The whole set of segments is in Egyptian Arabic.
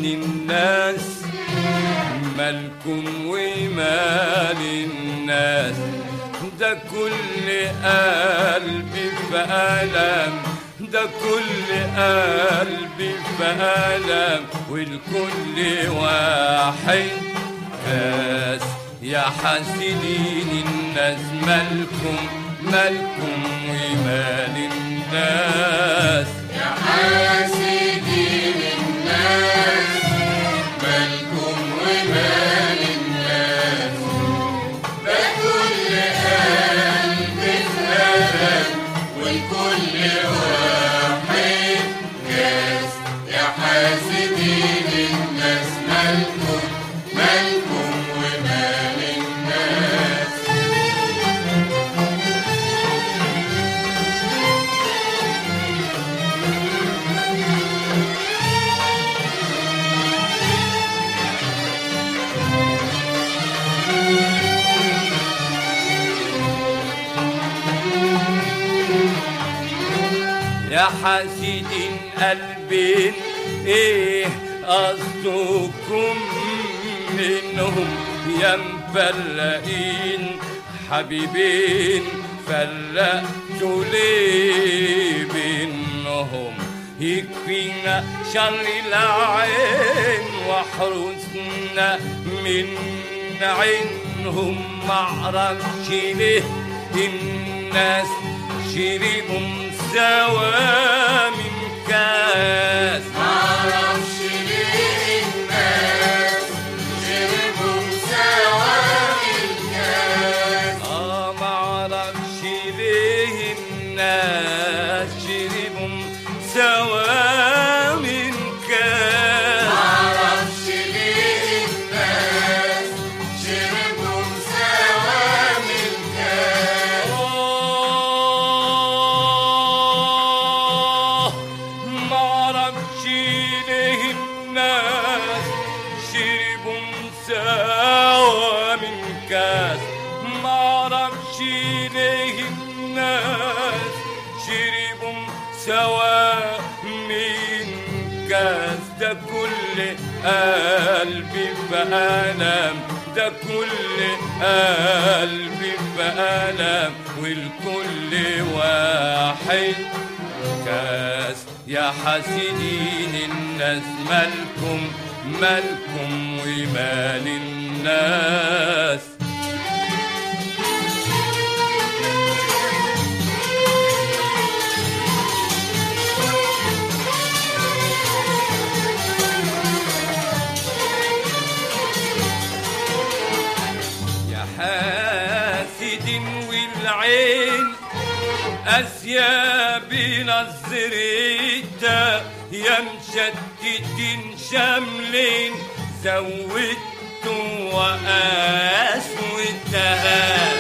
الناس مالكم ومال الناس ده كل قلبي في ألم ده كل قلبي في ألم والكل واحد كاس يا حاسدين الناس مالكم مالكم ومال الناس حاسدين الناس مالكم ومال الناس ده كل قلب في ألم والكل واحد كاس يا حاسدين الناس مالكم مالكم ومال الناس يا حاسدين قلبين ايه قصدكم منهم يا مفلقين حبيبين فلقتوا ليه بينهم يكفينا شر العين واحرسنا من عينهم معرفش ليه الناس شربهم سوا من كاس معرفش ليه الناس شربوا سوا الكاس اه معرفش ليه الناس شربهم سوا من كاس معرفش ليه الناس شربوا سوا من كاس آه، معرفش ليه الناس شربوا سوا من كاس معرفش ليه الناس شربوا سوا من كاس ده كل قلبي بألم ده كل قلبي بألم والكل واحد كاس يا حاسدين الناس مالكم مالكم ومال الناس يا حاسد والعين أسياب نظريتا يا مشتتين شاملين زودتوا وأسودتها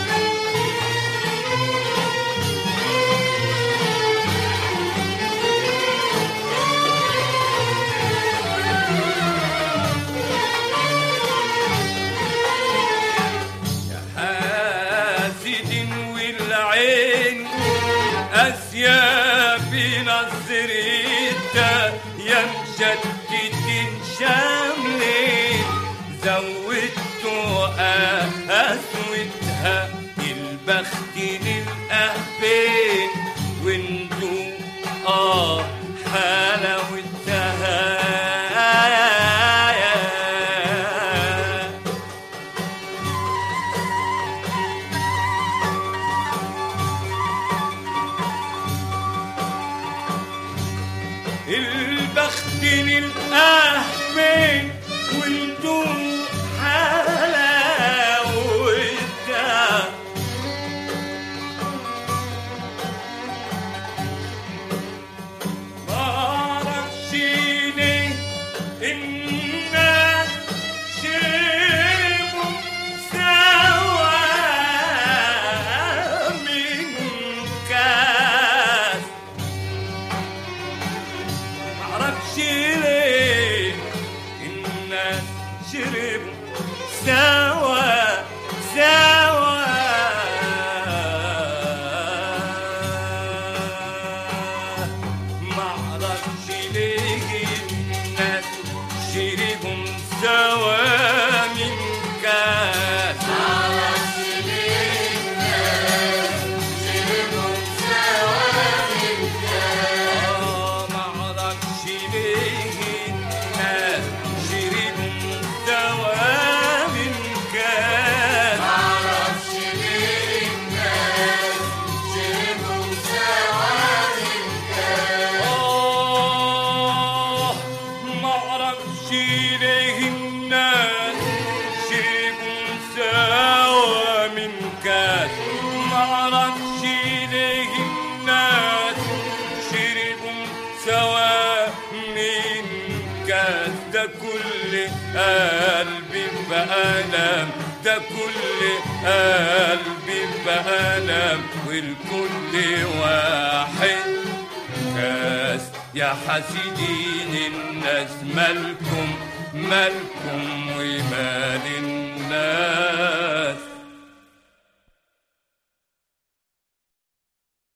حاسد والعين أسياب نظريتا يا مشتتين شاملين زودتوا أسودها البخت للأهبين وانتو آه حلاوتها البخت للأهمين وانتو حلاوتها معرفش ليه الناس شربوا سوا من كاس معرفش ليه الناس شربوا سوا سوا معرفش ليه الناس معرفش ليه الناس شربوا سوا من كاس معرفش ليه الناس شربوا سوا من كاس ده كل قلبي بألم ده كل قلبي بألم والكل واحد كاس يا حاسدين الناس مالكم مالكم ومال الناس